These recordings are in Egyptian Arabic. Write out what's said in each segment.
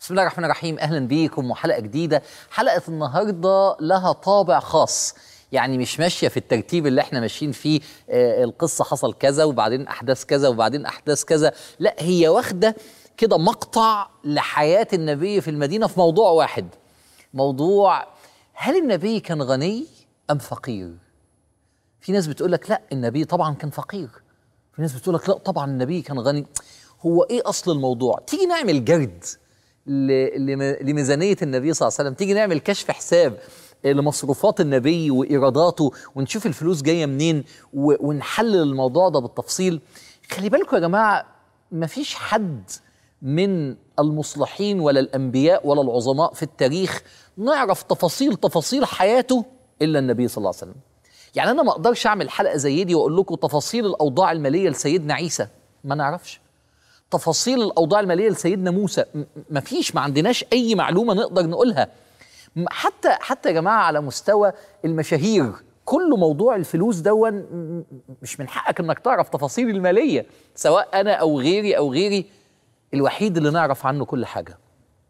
بسم الله الرحمن الرحيم اهلا بيكم وحلقه جديده حلقه النهارده لها طابع خاص يعني مش ماشيه في الترتيب اللي احنا ماشيين فيه آه القصه حصل كذا وبعدين احداث كذا وبعدين احداث كذا لا هي واخده كده مقطع لحياه النبي في المدينه في موضوع واحد موضوع هل النبي كان غني ام فقير في ناس بتقول لك لا النبي طبعا كان فقير في ناس بتقول لك لا طبعا النبي كان غني هو ايه اصل الموضوع تيجي نعمل جرد ل- لم- لميزانيه النبي صلى الله عليه وسلم تيجي نعمل كشف حساب لمصروفات النبي وايراداته ونشوف الفلوس جايه منين و- ونحلل الموضوع ده بالتفصيل خلي بالكم يا جماعه مفيش حد من المصلحين ولا الانبياء ولا العظماء في التاريخ نعرف تفاصيل تفاصيل حياته الا النبي صلى الله عليه وسلم يعني انا ما اقدرش اعمل حلقه زي دي واقول لكم تفاصيل الاوضاع الماليه لسيدنا عيسى ما نعرفش تفاصيل الاوضاع الماليه لسيدنا موسى م- ما فيش ما عندناش اي معلومه نقدر نقولها م- حتى حتى يا جماعه على مستوى المشاهير كل موضوع الفلوس دون م- مش من حقك انك تعرف تفاصيل الماليه سواء انا او غيري او غيري الوحيد اللي نعرف عنه كل حاجه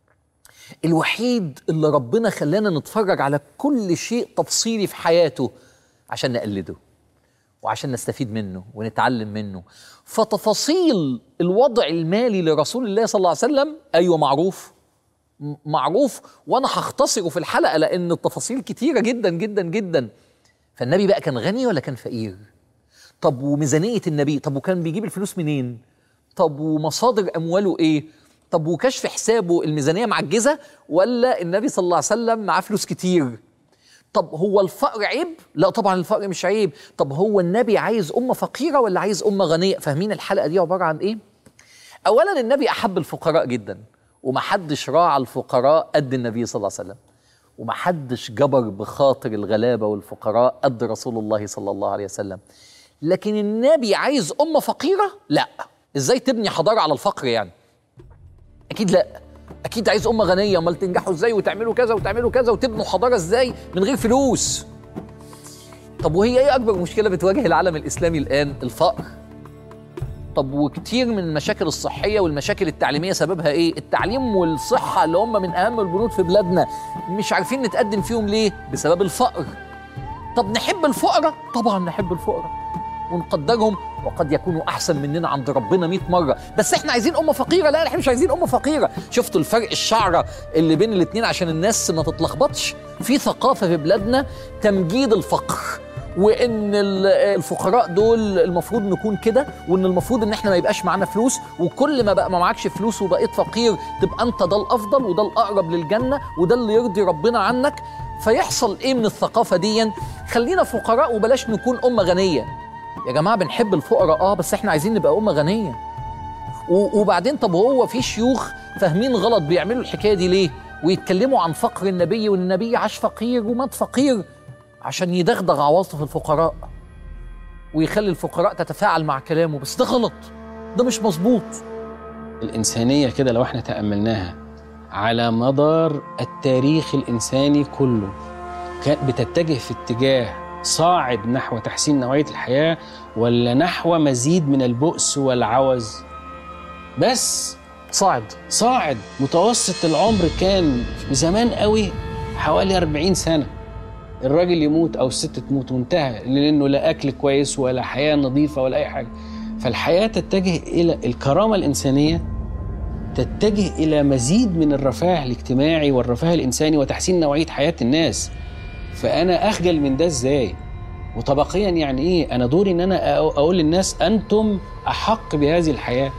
الوحيد اللي ربنا خلانا نتفرج على كل شيء تفصيلي في حياته عشان نقلده وعشان نستفيد منه ونتعلم منه فتفاصيل الوضع المالي لرسول الله صلى الله عليه وسلم ايوه معروف م- معروف وانا هختصره في الحلقه لان التفاصيل كتيره جدا جدا جدا فالنبي بقى كان غني ولا كان فقير طب وميزانيه النبي طب وكان بيجيب الفلوس منين طب ومصادر امواله ايه طب وكشف حسابه الميزانيه معجزه ولا النبي صلى الله عليه وسلم معاه فلوس كتير طب هو الفقر عيب؟ لا طبعا الفقر مش عيب، طب هو النبي عايز أمة فقيرة ولا عايز أمة غنية؟ فاهمين الحلقة دي عبارة عن إيه؟ أولا النبي أحب الفقراء جدا ومحدش راعى الفقراء قد النبي صلى الله عليه وسلم ومحدش جبر بخاطر الغلابة والفقراء قد رسول الله صلى الله عليه وسلم لكن النبي عايز أمة فقيرة؟ لا إزاي تبني حضارة على الفقر يعني؟ اكيد لا اكيد عايز امه غنيه امال تنجحوا ازاي وتعملوا كذا وتعملوا كذا وتبنوا حضاره ازاي من غير فلوس طب وهي ايه اكبر مشكله بتواجه العالم الاسلامي الان الفقر طب وكتير من المشاكل الصحيه والمشاكل التعليميه سببها ايه التعليم والصحه اللي هم من اهم البنود في بلادنا مش عارفين نتقدم فيهم ليه بسبب الفقر طب نحب الفقراء طبعا نحب الفقراء ونقدرهم وقد يكونوا احسن مننا عند ربنا 100 مره بس احنا عايزين امه فقيره لا احنا مش عايزين امه فقيره شفتوا الفرق الشعره اللي بين الاثنين عشان الناس ما تتلخبطش في ثقافه في بلادنا تمجيد الفقر وان ال- الفقراء دول المفروض نكون كده وان المفروض ان احنا ما يبقاش معانا فلوس وكل ما بقى ما معكش فلوس وبقيت فقير تبقى انت ده الافضل وده الاقرب للجنه وده اللي يرضي ربنا عنك فيحصل ايه من الثقافه دي خلينا فقراء وبلاش نكون امه غنيه يا جماعه بنحب الفقراء اه بس احنا عايزين نبقى امه غنيه و- وبعدين طب هو في شيوخ فاهمين غلط بيعملوا الحكايه دي ليه ويتكلموا عن فقر النبي وان النبي عاش فقير ومات فقير عشان يدغدغ عواطف الفقراء ويخلي الفقراء تتفاعل مع كلامه بس ده غلط ده مش مظبوط الإنسانية كده لو احنا تأملناها على مدار التاريخ الإنساني كله كانت بتتجه في اتجاه صاعد نحو تحسين نوعية الحياة ولا نحو مزيد من البؤس والعوز بس صاعد صاعد متوسط العمر كان زمان قوي حوالي 40 سنة الراجل يموت أو الست تموت وانتهى لأنه لا أكل كويس ولا حياة نظيفة ولا أي حاجة فالحياة تتجه إلى الكرامة الإنسانية تتجه إلى مزيد من الرفاه الاجتماعي والرفاه الإنساني وتحسين نوعية حياة الناس فأنا أخجل من ده إزاي وطبقيا يعني إيه أنا دوري إن أنا أ- أقول للناس أنتم أحق بهذه الحياة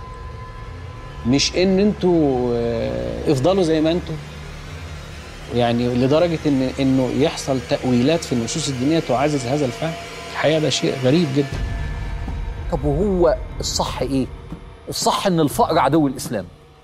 مش ان انتوا آه، افضلوا زي ما انتوا يعني لدرجه ان انه يحصل تاويلات في النصوص الدينيه تعزز هذا الفهم الحقيقه ده شيء غريب جدا طب وهو الصح ايه الصح ان الفقر عدو الاسلام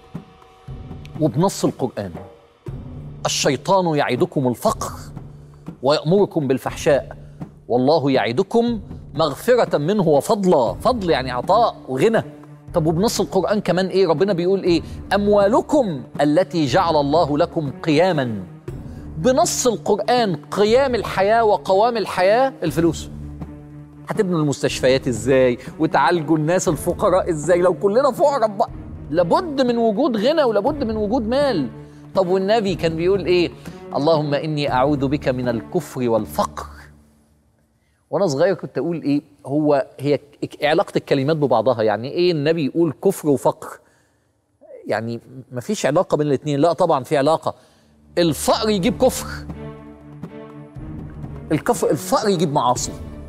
وبنص القران الشيطان يعدكم الفقر ويامركم بالفحشاء والله يعدكم مغفره منه وفضلا فضل يعني عطاء وغنى طب وبنص القران كمان ايه ربنا بيقول ايه اموالكم التي جعل الله لكم قياما بنص القران قيام الحياه وقوام الحياه الفلوس هتبنوا المستشفيات ازاي وتعالجوا الناس الفقراء ازاي لو كلنا فقراء بقى لابد من وجود غنى ولابد من وجود مال طب والنبي كان بيقول ايه اللهم اني اعوذ بك من الكفر والفقر وانا صغير كنت اقول ايه هو هي ك- علاقه الكلمات ببعضها يعني ايه النبي يقول كفر وفقر يعني مفيش علاقه بين الاثنين لا طبعا في علاقه الفقر يجيب كفر الكفر الفقر يجيب معاصي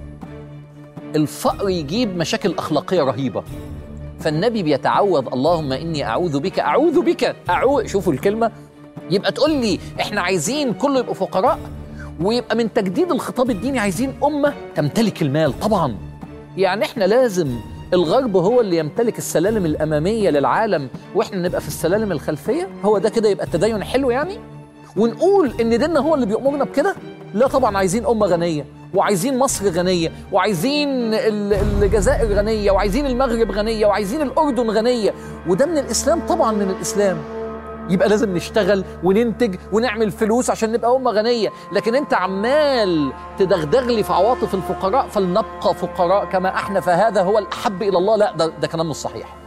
الفقر يجيب مشاكل اخلاقيه رهيبه فالنبي بيتعوذ اللهم اني اعوذ بك اعوذ بك اعوذ شوفوا الكلمه يبقى تقول لي احنا عايزين كله يبقوا فقراء ويبقى من تجديد الخطاب الديني عايزين امه تمتلك المال طبعا يعني احنا لازم الغرب هو اللي يمتلك السلالم الاماميه للعالم واحنا نبقى في السلالم الخلفيه هو ده كده يبقى التدين حلو يعني ونقول ان ديننا هو اللي بيأمرنا بكده لا طبعا عايزين امه غنيه وعايزين مصر غنيه وعايزين ال- الجزائر غنيه وعايزين المغرب غنيه وعايزين الاردن غنيه وده من الاسلام طبعا من الاسلام يبقى لازم نشتغل وننتج ونعمل فلوس عشان نبقى أمة غنية لكن أنت عمال تدغدغ لي في عواطف الفقراء فلنبقى فقراء كما احنا فهذا هو الأحب إلى الله لا ده, ده كلام مش صحيح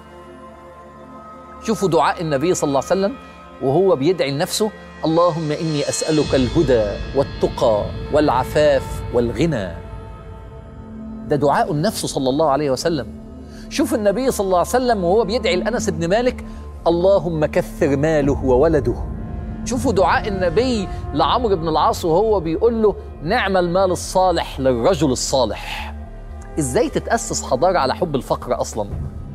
شوفوا دعاء النبي صلى الله عليه وسلم وهو بيدعي لنفسه اللهم إني أسألك الهدى والتقى والعفاف والغنى ده دعاء النفس صلى الله عليه وسلم شوف النبي صلى الله عليه وسلم وهو بيدعي لأنس بن مالك اللهم كثر ماله وولده شوفوا دعاء النبي لعمرو بن العاص وهو بيقول له نعم المال الصالح للرجل الصالح ازاي تتأسس حضارة على حب الفقر أصلا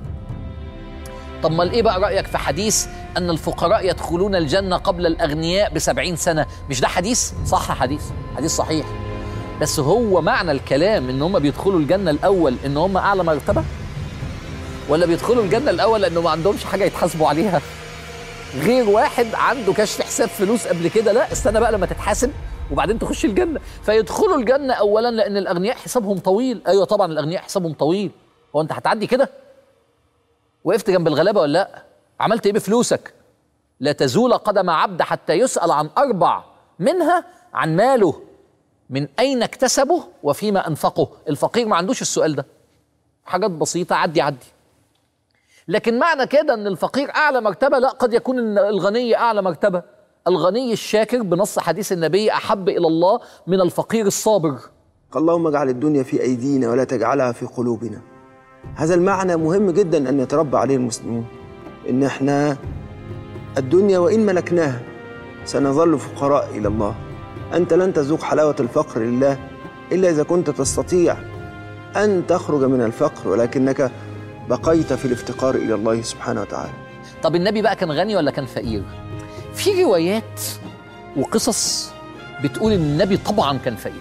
طب ما ايه بقى رأيك في حديث أن الفقراء يدخلون الجنة قبل الأغنياء بسبعين سنة مش ده حديث؟ صح حديث حديث صحيح بس هو معنى الكلام ان هم بيدخلوا الجنة الأول ان هم أعلى مرتبة ولا بيدخلوا الجنة الأول لأنه ما عندهمش حاجة يتحاسبوا عليها غير واحد عنده كشف حساب فلوس قبل كده لا استنى بقى لما تتحاسب وبعدين تخش الجنة فيدخلوا الجنة أولا لأن الأغنياء حسابهم طويل أيوة طبعا الأغنياء حسابهم طويل هو أنت هتعدي كده وقفت جنب الغلابة ولا لا عملت إيه بفلوسك لا تزول قدم عبد حتى يسأل عن أربع منها عن ماله من أين اكتسبه وفيما أنفقه الفقير ما عندوش السؤال ده حاجات بسيطة عدي عدي لكن معنى كده ان الفقير اعلى مرتبه لا قد يكون ان الغني اعلى مرتبه الغني الشاكر بنص حديث النبي احب الى الله من الفقير الصابر اللهم اجعل الدنيا في أيدينا ولا تجعلها في قلوبنا هذا المعنى مهم جدا أن يتربى عليه المسلمون إن إحنا الدنيا وإن ملكناها سنظل فقراء إلى الله أنت لن تذوق حلاوة الفقر لله إلا إذا كنت تستطيع أن تخرج من الفقر ولكنك بقيت في الافتقار إلى الله سبحانه وتعالى طب النبي بقى كان غني ولا كان فقير في روايات وقصص بتقول ان النبي طبعا كان فقير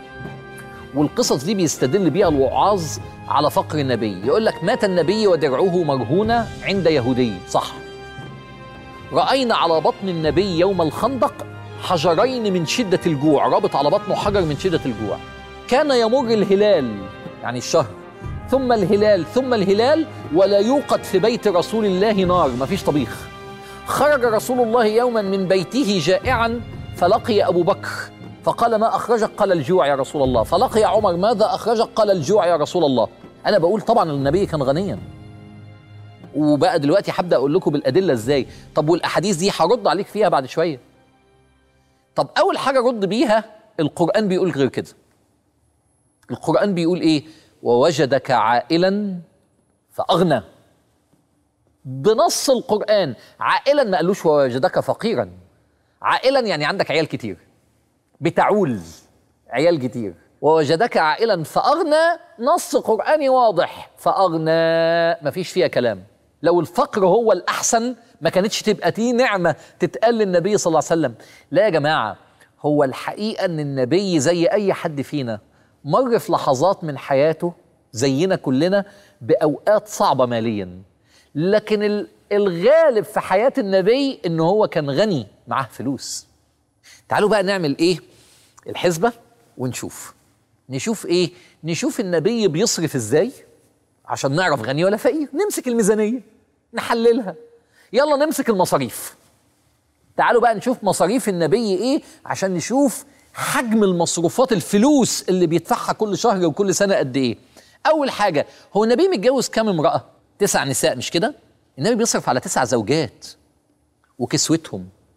والقصص دي بيستدل بيها الوعاظ على فقر النبي يقول لك مات النبي ودرعه مرهونة عند يهودي صح رأينا على بطن النبي يوم الخندق حجرين من شدة الجوع رابط على بطنه حجر من شدة الجوع كان يمر الهلال يعني الشهر ثم الهلال ثم الهلال ولا يوقد في بيت رسول الله نار مفيش طبيخ خرج رسول الله يوما من بيته جائعا فلقي أبو بكر فقال ما أخرجك قال الجوع يا رسول الله فلقي عمر ماذا أخرجك قال الجوع يا رسول الله أنا بقول طبعا النبي كان غنيا وبقى دلوقتي هبدأ أقول لكم بالأدلة إزاي طب والأحاديث دي هرد عليك فيها بعد شوية طب أول حاجة رد بيها القرآن بيقول غير كده القرآن بيقول إيه ووجدك عائلا فأغنى بنص القرآن عائلا ما قالوش ووجدك فقيرا عائلا يعني عندك عيال كتير بتعول عيال كتير ووجدك عائلا فأغنى نص قرآني واضح فأغنى مفيش فيها كلام لو الفقر هو الأحسن ما كانتش تبقى دي نعمة تتقال للنبي صلى الله عليه وسلم لا يا جماعة هو الحقيقة أن النبي زي أي حد فينا مر في لحظات من حياته زينا كلنا بأوقات صعبة ماليا لكن ال- الغالب في حياة النبي إن هو كان غني معاه فلوس تعالوا بقى نعمل إيه الحسبة ونشوف نشوف إيه نشوف النبي بيصرف إزاي عشان نعرف غني ولا فقير نمسك الميزانية نحللها يلا نمسك المصاريف تعالوا بقى نشوف مصاريف النبي ايه عشان نشوف حجم المصروفات الفلوس اللي بيدفعها كل شهر وكل سنه قد ايه اول حاجه هو النبي متجوز كام امراه تسع نساء مش كده النبي بيصرف على تسع زوجات وكسوتهم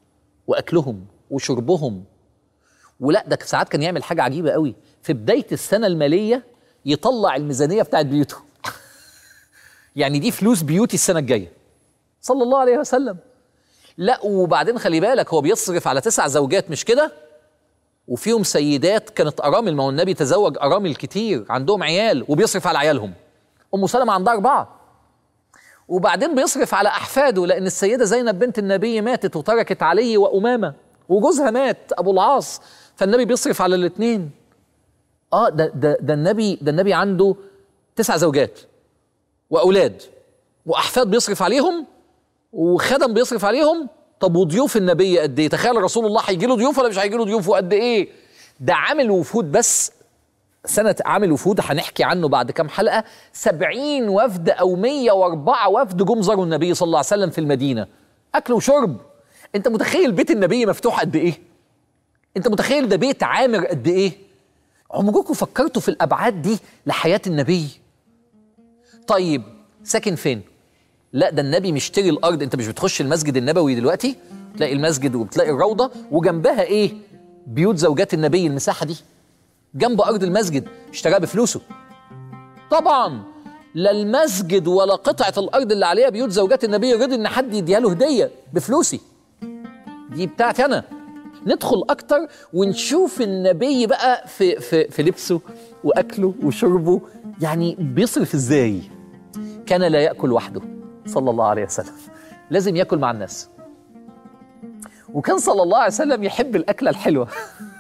واكلهم وشربهم ولا ده ساعات كان يعمل حاجه عجيبه قوي في بدايه السنه الماليه يطلع الميزانيه بتاعت بيوته يعني دي فلوس بيوتي السنه الجايه صلى الله عليه وسلم لا وبعدين خلي بالك هو بيصرف على تسع زوجات مش كده وفيهم سيدات كانت ارامل ما هو النبي تزوج ارامل كتير عندهم عيال وبيصرف على عيالهم ام سلمة عندها اربعه وبعدين بيصرف على احفاده لان السيده زينب بنت النبي ماتت وتركت علي وامامه وجوزها مات ابو العاص فالنبي بيصرف على الاثنين اه ده ده ده النبي ده النبي عنده تسع زوجات واولاد واحفاد بيصرف عليهم وخدم بيصرف عليهم طب وضيوف النبي قد ايه تخيل رسول الله هيجي له ضيوف ولا مش هيجي له ضيوف وقد ايه ده عامل وفود بس سنة عامل وفود هنحكي عنه بعد كام حلقة سبعين وفد أو مية وأربعة وفد جم زاروا النبي صلى الله عليه وسلم في المدينة أكل وشرب أنت متخيل بيت النبي مفتوح قد إيه أنت متخيل ده بيت عامر قد إيه عمركم فكرتوا في الأبعاد دي لحياة النبي طيب ساكن فين لا ده النبي مشتري الارض انت مش بتخش المسجد النبوي دلوقتي تلاقي المسجد وبتلاقي الروضه وجنبها ايه بيوت زوجات النبي المساحه دي جنب ارض المسجد اشتراها بفلوسه طبعا لا المسجد ولا قطعه الارض اللي عليها بيوت زوجات النبي رضي ان حد يديها له هديه بفلوسي دي بتاعتي انا ندخل اكتر ونشوف النبي بقى في في في لبسه واكله وشربه يعني بيصرف ازاي كان لا ياكل وحده صلى الله عليه وسلم لازم ياكل مع الناس وكان صلى الله عليه وسلم يحب الاكله الحلوه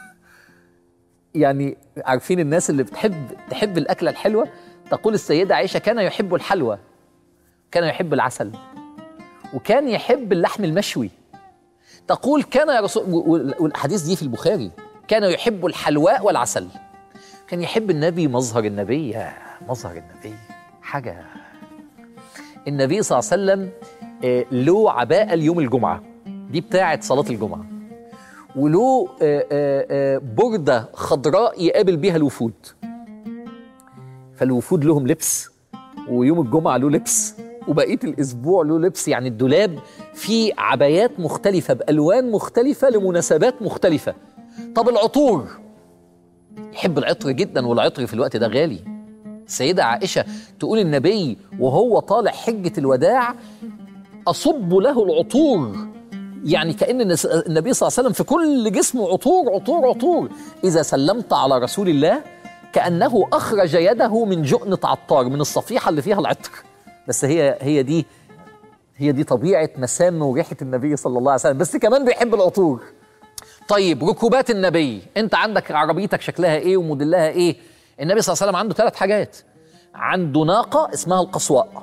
يعني عارفين الناس اللي بتحب تحب الاكله الحلوه تقول السيده عائشه كان يحب الحلوى كان يحب العسل وكان يحب اللحم المشوي تقول كان يا رسول والاحاديث دي في البخاري كان يحب الحلواء والعسل كان يحب النبي مظهر النبي يا مظهر النبي حاجه النبي صلى الله عليه وسلم آه، له عباءة ليوم الجمعة دي بتاعة صلاة الجمعة وله آه، آه، آه، بردة خضراء يقابل بيها الوفود فالوفود لهم لبس ويوم الجمعة له لبس وبقية الأسبوع له لبس يعني الدولاب فيه عبايات مختلفة بألوان مختلفة لمناسبات مختلفة طب العطور يحب العطر جدا والعطر في الوقت ده غالي السيدة عائشة تقول النبي وهو طالع حجة الوداع أصب له العطور يعني كأن النس- النبي صلى الله عليه وسلم في كل جسمه عطور عطور عطور إذا سلمت على رسول الله كأنه أخرج يده من جؤنة عطار من الصفيحة اللي فيها العطر بس هي هي دي هي دي طبيعة مسام وريحة النبي صلى الله عليه وسلم بس كمان بيحب العطور طيب ركوبات النبي انت عندك عربيتك شكلها ايه وموديلها ايه النبي صلى الله عليه وسلم عنده ثلاث حاجات عنده ناقة اسمها القصواء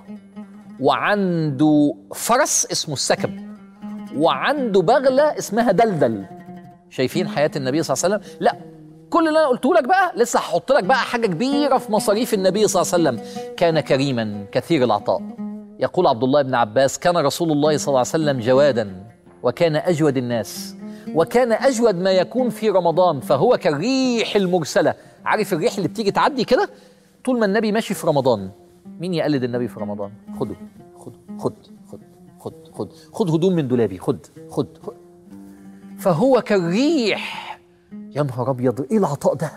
وعنده فرس اسمه السكب وعنده بغلة اسمها دلدل شايفين حياة النبي صلى الله عليه وسلم لا كل اللي انا قلته لك بقى لسه هحط لك بقى حاجة كبيرة في مصاريف النبي صلى الله عليه وسلم كان كريما كثير العطاء يقول عبد الله بن عباس كان رسول الله صلى الله عليه وسلم جوادا وكان أجود الناس وكان أجود ما يكون في رمضان فهو كالريح المرسلة عارف الريح اللي بتيجي تعدي كده طول ما النبي ماشي في رمضان مين يقلد النبي في رمضان خده خد خد خد خد خد خد هدوم من دولابي خد خد, خد. فهو كالريح يا نهار ابيض ايه العطاء ده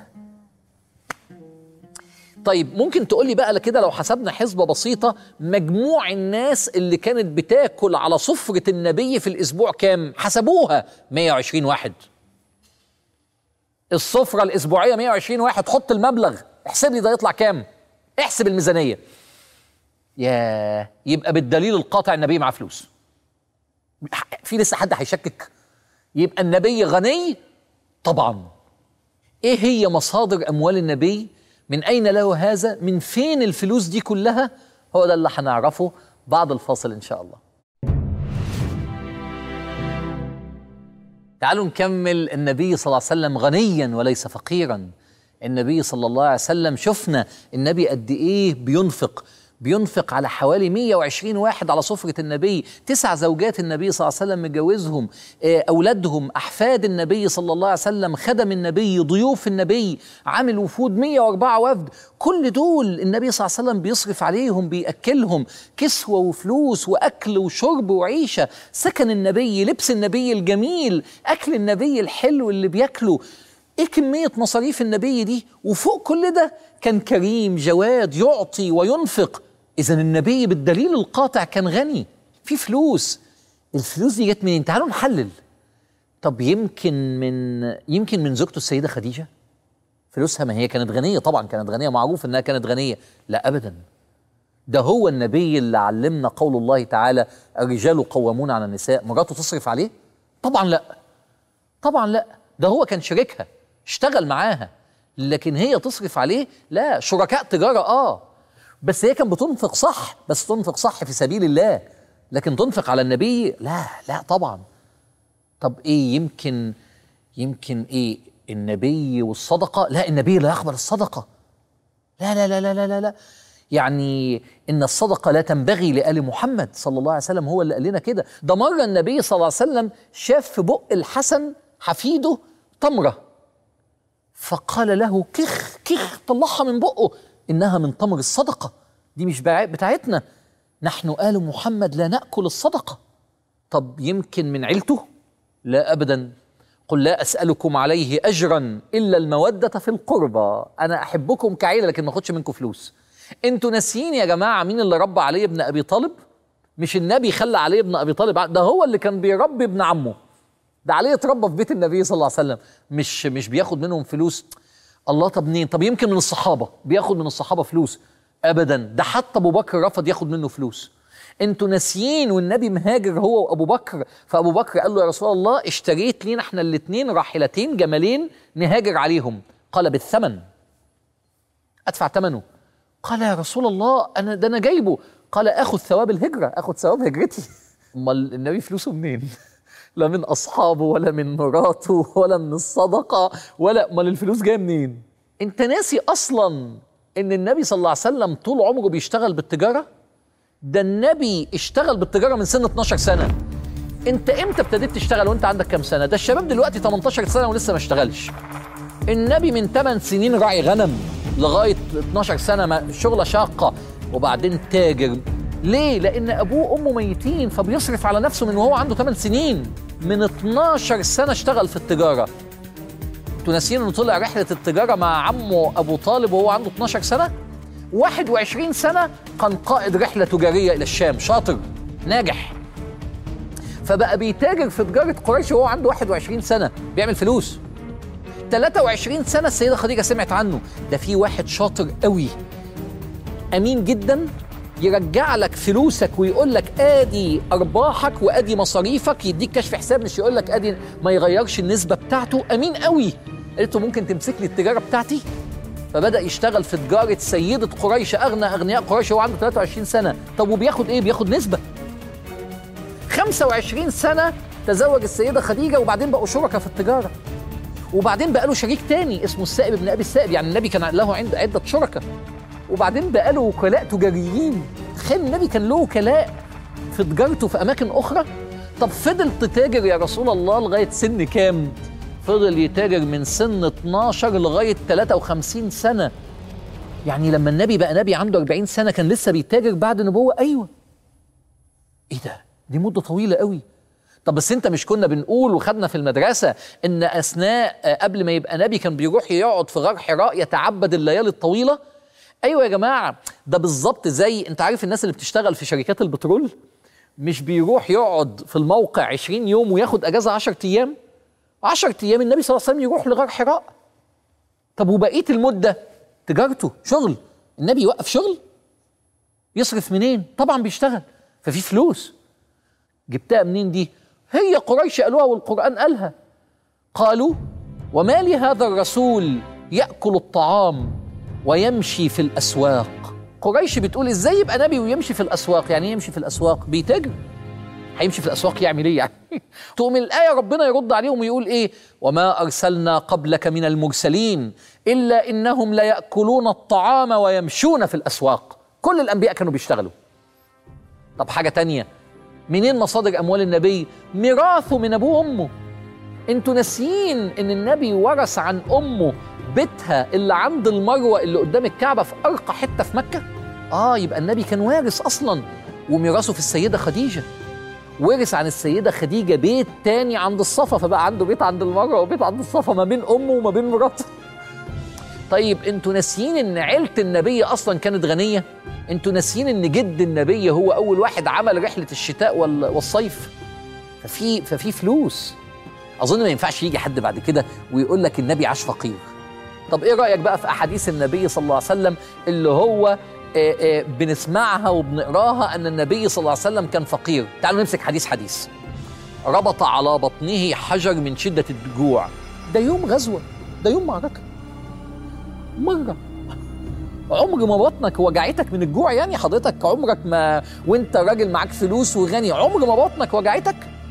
طيب ممكن تقول لي بقى كده لو حسبنا حسبه بسيطه مجموع الناس اللي كانت بتاكل على سفره النبي في الاسبوع كام حسبوها 120 واحد السفره الاسبوعيه 120 واحد حط المبلغ احسب لي ده يطلع كام احسب الميزانيه يا يبقى بالدليل القاطع النبي معاه فلوس في لسه حد هيشكك يبقى النبي غني طبعا ايه هي مصادر اموال النبي من اين له هذا من فين الفلوس دي كلها هو ده اللي هنعرفه بعد الفاصل ان شاء الله تعالوا نكمل النبي صلى الله عليه وسلم غنيا وليس فقيرا النبي صلى الله عليه وسلم شفنا النبي قد ايه بينفق بينفق على حوالي 120 واحد على سفرة النبي تسع زوجات النبي صلى الله عليه وسلم متجوزهم آه، أولادهم أحفاد النبي صلى الله عليه وسلم خدم النبي ضيوف النبي عامل وفود 104 وفد كل دول النبي صلى الله عليه وسلم بيصرف عليهم بيأكلهم كسوة وفلوس وأكل وشرب وعيشة سكن النبي لبس النبي الجميل أكل النبي الحلو اللي بياكله ايه كمية مصاريف النبي دي وفوق كل ده كان كريم جواد يعطي وينفق اذا النبي بالدليل القاطع كان غني في فلوس الفلوس دي جت منين تعالوا نحلل طب يمكن من يمكن من زوجته السيدة خديجة فلوسها ما هي كانت غنية طبعا كانت غنية معروف انها كانت غنية لا ابدا ده هو النبي اللي علمنا قول الله تعالى الرجال قوامون على النساء مراته تصرف عليه طبعا لا طبعا لا ده هو كان شريكها اشتغل معاها لكن هي تصرف عليه لا شركاء تجارة اه بس هي كانت بتنفق صح بس تنفق صح في سبيل الله لكن تنفق على النبي لا لا طبعا طب ايه يمكن يمكن ايه النبي والصدقة لا النبي لا يقبل الصدقة لا لا لا لا لا لا, لا. يعني ان الصدقة لا تنبغي لآل محمد صلى الله عليه وسلم هو اللي قال لنا كده ده مرة النبي صلى الله عليه وسلم شاف في بق الحسن حفيده تمرة فقال له كخ كخ طلعها من بقه انها من تمر الصدقة دي مش بع- بتاعتنا نحن آل محمد لا نأكل الصدقة طب يمكن من عيلته لا أبدا قل لا أسألكم عليه أجرا إلا المودة في القربى أنا أحبكم كعيلة لكن ما أخدش منكم فلوس أنتوا ناسيين يا جماعة مين اللي ربى علي بن أبي طالب مش النبي خلى علي بن أبي طالب ع- ده هو اللي كان بيربي ابن عمه ده علي اتربى في بيت النبي صلى الله عليه وسلم مش مش بياخد منهم فلوس الله طب منين طب يمكن من الصحابة بياخد من الصحابة فلوس أبدا ده حتى أبو بكر رفض ياخد منه فلوس انتوا ناسيين والنبي مهاجر هو وابو بكر فابو بكر قال له يا رسول الله اشتريت لينا احنا الاثنين راحلتين جمالين نهاجر عليهم قال بالثمن ادفع ثمنه قال يا رسول الله انا ده انا جايبه قال اخذ ثواب الهجره اخذ ثواب هجرتي امال النبي فلوسه منين لا من اصحابه ولا من مراته ولا من الصدقه ولا امال الفلوس جايه منين انت ناسي اصلا ان النبي صلى الله عليه وسلم طول عمره بيشتغل بالتجاره ده النبي اشتغل بالتجاره من سن 12 سنه انت امتى ابتديت تشتغل وانت عندك كام سنه ده الشباب دلوقتي 18 سنه ولسه ما اشتغلش النبي من 8 سنين راعي غنم لغايه 12 سنه ما شغله شاقه وبعدين تاجر ليه لان ابوه وامه ميتين فبيصرف على نفسه من وهو عنده 8 سنين من 12 سنه اشتغل في التجاره انتوا ناسيين انه طلع رحله التجاره مع عمه ابو طالب وهو عنده 12 سنه 21 سنه كان قائد رحله تجاريه الى الشام شاطر ناجح فبقى بيتاجر في تجاره قريش وهو عنده 21 سنه بيعمل فلوس 23 سنه السيده خديجه سمعت عنه ده في واحد شاطر قوي امين جدا يرجع لك فلوسك ويقول لك ادي ارباحك وادي مصاريفك يديك كشف حساب مش يقول لك ادي ما يغيرش النسبه بتاعته امين قوي قلت له ممكن تمسك لي التجاره بتاعتي فبدا يشتغل في تجاره سيده قريش اغنى اغنياء قريش وهو عنده 23 سنه طب وبياخد ايه بياخد نسبه 25 سنه تزوج السيده خديجه وبعدين بقوا شركاء في التجاره وبعدين بقى له شريك تاني اسمه السائب بن ابي السائب يعني النبي كان له عند عده شركاء وبعدين بقى له وكلاء تجاريين تخيل النبي كان له وكلاء في تجارته في اماكن اخرى طب فضل تتاجر يا رسول الله لغايه سن كام فضل يتاجر من سن 12 لغايه 53 سنه يعني لما النبي بقى نبي عنده 40 سنه كان لسه بيتاجر بعد نبوه ايوه ايه ده دي مده طويله قوي طب بس انت مش كنا بنقول وخدنا في المدرسه ان اثناء آه، قبل ما يبقى نبي كان بيروح يقعد في غار حراء يتعبد الليالي الطويله ايوه يا جماعه ده بالظبط زي انت عارف الناس اللي بتشتغل في شركات البترول مش بيروح يقعد في الموقع 20 يوم وياخد اجازه 10 ايام 10 ايام النبي صلى الله عليه وسلم يروح لغار حراء طب وبقيه المده تجارته شغل النبي يوقف شغل يصرف منين طبعا بيشتغل ففي فلوس جبتها منين دي هي قريش قالوها والقرآن قالها قالوا وما لهذا الرسول يأكل الطعام ويمشي في الأسواق قريش بتقول ازاي يبقى نبي ويمشي في الأسواق يعني إيه يمشي في الأسواق بيتاجر هيمشي في الأسواق يعمل ايه يعني تقوم الآية ربنا يرد عليهم ويقول ايه وما أرسلنا قبلك من المرسلين إلا إنهم ليأكلون الطعام ويمشون في الأسواق كل الانبياء كانوا بيشتغلوا طب حاجه تانية منين مصادر اموال النبي ميراثه من ابوه وامه انتوا ناسيين ان النبي ورث عن امه بيتها اللي عند المروه اللي قدام الكعبه في ارقى حته في مكه اه يبقى النبي كان وارث اصلا وميراثه في السيده خديجه ورث عن السيده خديجه بيت تاني عند الصفا فبقى عنده بيت عند المروه وبيت عند الصفا ما بين امه وما بين مراته طيب انتوا ناسيين ان عيله النبي اصلا كانت غنيه انتوا ناسيين ان جد النبي هو اول واحد عمل رحله الشتاء وال- والصيف ففي ففي فلوس اظن ما ينفعش يجي حد بعد كده ويقول لك النبي عاش فقير طب ايه رايك بقى في احاديث النبي صلى الله عليه وسلم اللي هو آه، آه، بنسمعها وبنقراها ان النبي صلى الله عليه وسلم كان فقير تعالوا نمسك حديث حديث ربط على بطنه حجر من شده الجوع ده يوم غزوه ده يوم معركه مره عمر ما بطنك وجعتك من الجوع يعني حضرتك عمرك ما وانت راجل معاك فلوس وغني عمر ما بطنك وجعتك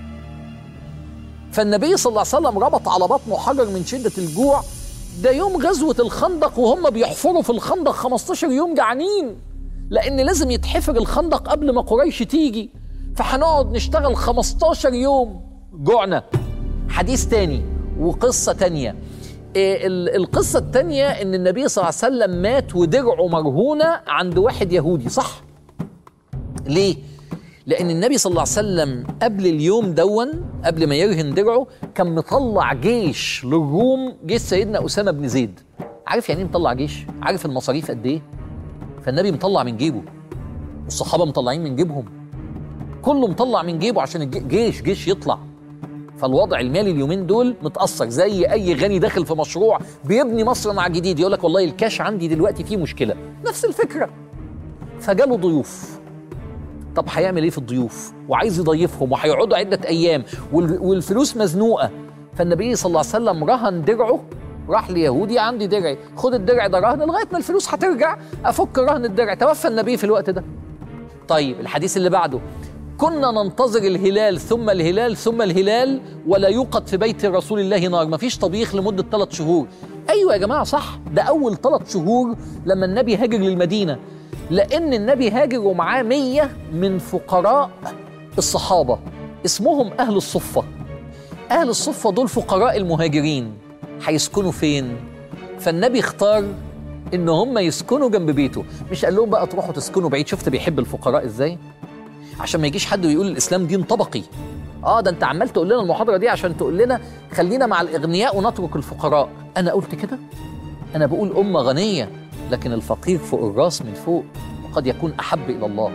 فالنبي صلى الله عليه وسلم ربط على بطنه حجر من شدة الجوع ده يوم غزوة الخندق وهم بيحفروا في الخندق 15 يوم جعانين لأن لازم يتحفر الخندق قبل ما قريش تيجي فهنقعد نشتغل 15 يوم جوعنا حديث تاني وقصة تانية إيه ال- القصة التانية إن النبي صلى الله عليه وسلم مات ودرعه مرهونة عند واحد يهودي صح؟ ليه؟ لأن النبي صلى الله عليه وسلم قبل اليوم دون قبل ما يرهن درعه كان مطلع جيش للروم جيش سيدنا أسامة بن زيد عارف يعني ايه مطلع جيش؟ عارف المصاريف قد إيه؟ فالنبي مطلع من جيبه والصحابة مطلعين من جيبهم كله مطلع من جيبه عشان الجيش جيش يطلع فالوضع المالي اليومين دول متأثر زي أي غني داخل في مشروع بيبني مصنع جديد يقول لك والله الكاش عندي دلوقتي فيه مشكلة نفس الفكرة فجاله ضيوف طب هيعمل ايه في الضيوف وعايز يضيفهم وهيقعدوا عده ايام وال- والفلوس مزنوقه فالنبي صلى الله عليه وسلم رهن درعه راح ليهودي عندي درعي خد الدرع ده رهن لغايه ما الفلوس هترجع افك رهن الدرع توفى النبي في الوقت ده طيب الحديث اللي بعده كنا ننتظر الهلال ثم الهلال ثم الهلال ولا يوقد في بيت رسول الله نار مفيش طبيخ لمدة ثلاث شهور أيوة يا جماعة صح ده أول ثلاث شهور لما النبي هاجر للمدينة لأن النبي هاجر ومعاه مية من فقراء الصحابة اسمهم أهل الصفة أهل الصفة دول فقراء المهاجرين هيسكنوا فين؟ فالنبي اختار ان هم يسكنوا جنب بيته مش قال لهم بقى تروحوا تسكنوا بعيد شفت بيحب الفقراء ازاي عشان ما يجيش حد ويقول الاسلام دين طبقي اه ده انت عمال تقول لنا المحاضره دي عشان تقول لنا خلينا مع الاغنياء ونترك الفقراء انا قلت كده انا بقول امه غنيه لكن الفقير فوق الراس من فوق وقد يكون احب الى الله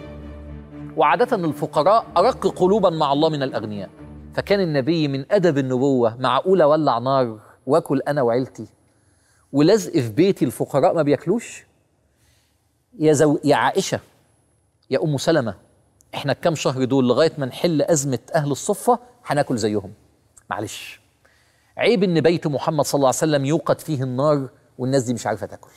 وعاده الفقراء ارق قلوبا مع الله من الاغنياء فكان النبي من ادب النبوه معقوله ولع نار واكل انا وعيلتي ولزق في بيتي الفقراء ما بياكلوش يا زو... يا عائشه يا ام سلمه احنا الكام شهر دول لغايه ما نحل ازمه اهل الصفه هناكل زيهم معلش عيب ان بيت محمد صلى الله عليه وسلم يوقد فيه النار والناس دي مش عارفه تاكل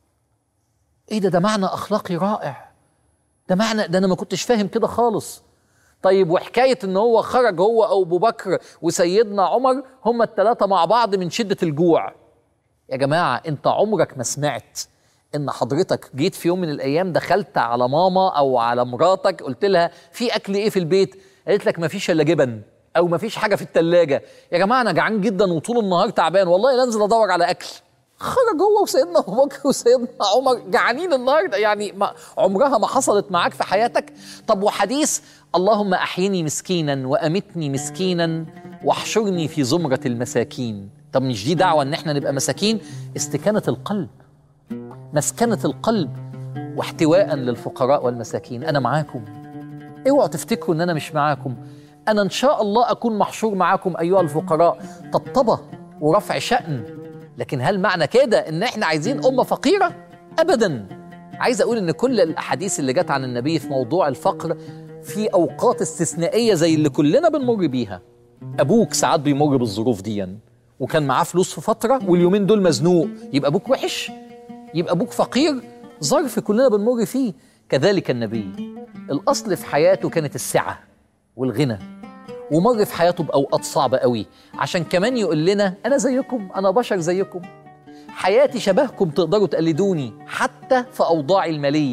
ايه ده ده معنى اخلاقي رائع ده معنى ده انا ما كنتش فاهم كده خالص طيب وحكايه ان هو خرج هو او ابو بكر وسيدنا عمر هما الثلاثه مع بعض من شده الجوع يا جماعه انت عمرك ما سمعت ان حضرتك جيت في يوم من الايام دخلت على ماما او على مراتك قلت لها في اكل ايه في البيت قالت لك ما فيش الا جبن او ما فيش حاجه في التلاجة يا جماعه انا جعان جدا وطول النهار تعبان والله لا انزل ادور على اكل خرج هو وسيدنا ابو بكر وسيدنا عمر جعانين النهارده يعني ما عمرها ما حصلت معاك في حياتك طب وحديث اللهم احيني مسكينا وامتني مسكينا واحشرني في زمره المساكين طب مش دي دعوه ان احنا نبقى مساكين استكانه القلب مسكنه القلب واحتواء للفقراء والمساكين انا معاكم اوعوا تفتكروا ان انا مش معاكم انا ان شاء الله اكون محشور معاكم ايها الفقراء طبطبه ورفع شأن لكن هل معنى كده ان احنا عايزين امه فقيره ابدا عايز اقول ان كل الاحاديث اللي جت عن النبي في موضوع الفقر في اوقات استثنائيه زي اللي كلنا بنمر بيها ابوك ساعات بيمر بالظروف دي وكان معاه فلوس في فتره واليومين دول مزنوق يبقى ابوك وحش يبقى ابوك فقير ظرف كلنا بنمر فيه كذلك النبي الاصل في حياته كانت السعه والغنى ومر في حياته باوقات صعبه قوي عشان كمان يقول لنا انا زيكم انا بشر زيكم حياتي شبهكم تقدروا تقلدوني حتى في اوضاعي الماليه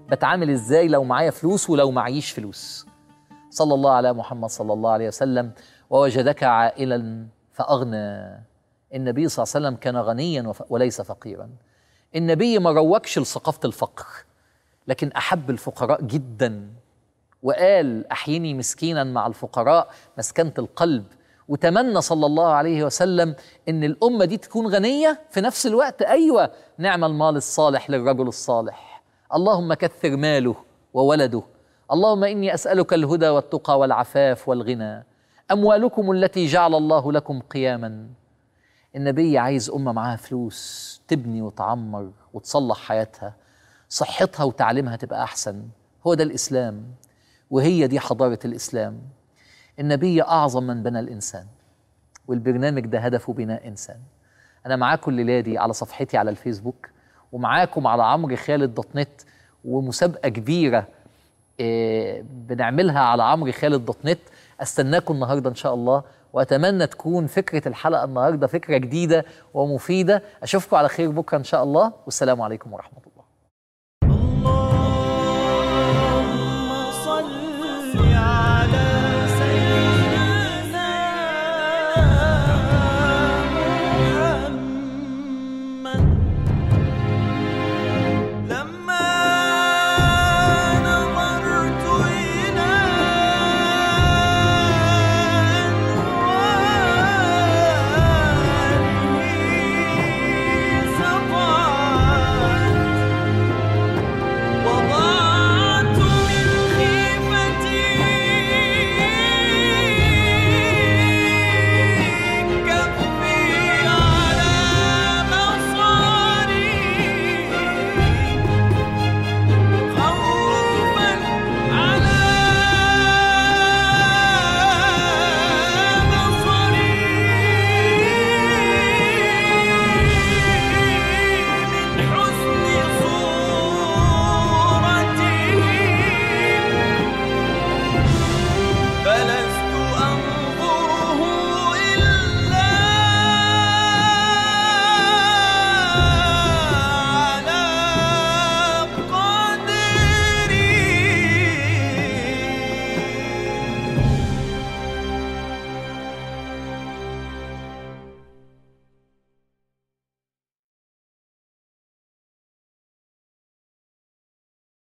بتعامل ازاي لو معايا فلوس ولو معيش فلوس صلى الله على محمد صلى الله عليه وسلم ووجدك عائلا فأغنى النبي صلى الله عليه وسلم كان غنيا وف- وليس فقيرا النبي ما روكش لثقافة الفقر لكن أحب الفقراء جدا وقال أحيني مسكينا مع الفقراء مسكنة القلب وتمنى صلى الله عليه وسلم ان الامه دي تكون غنيه في نفس الوقت ايوه نعم المال الصالح للرجل الصالح اللهم كثر ماله وولده اللهم اني اسالك الهدى والتقى والعفاف والغنى اموالكم التي جعل الله لكم قياما النبي عايز امه معاها فلوس تبني وتعمر وتصلح حياتها صحتها وتعليمها تبقى احسن هو ده الاسلام وهي دي حضاره الاسلام النبي اعظم من بنى الانسان والبرنامج ده هدفه بناء انسان انا معاكم الليله دي على صفحتي على الفيسبوك ومعاكم على عمرو خالد دوت نت ومسابقه كبيره آه، بنعملها على عمرو خالد دوت نت استناكم النهارده ان شاء الله واتمنى تكون فكره الحلقه النهارده فكره جديده ومفيده اشوفكم على خير بكره ان شاء الله والسلام عليكم ورحمه الله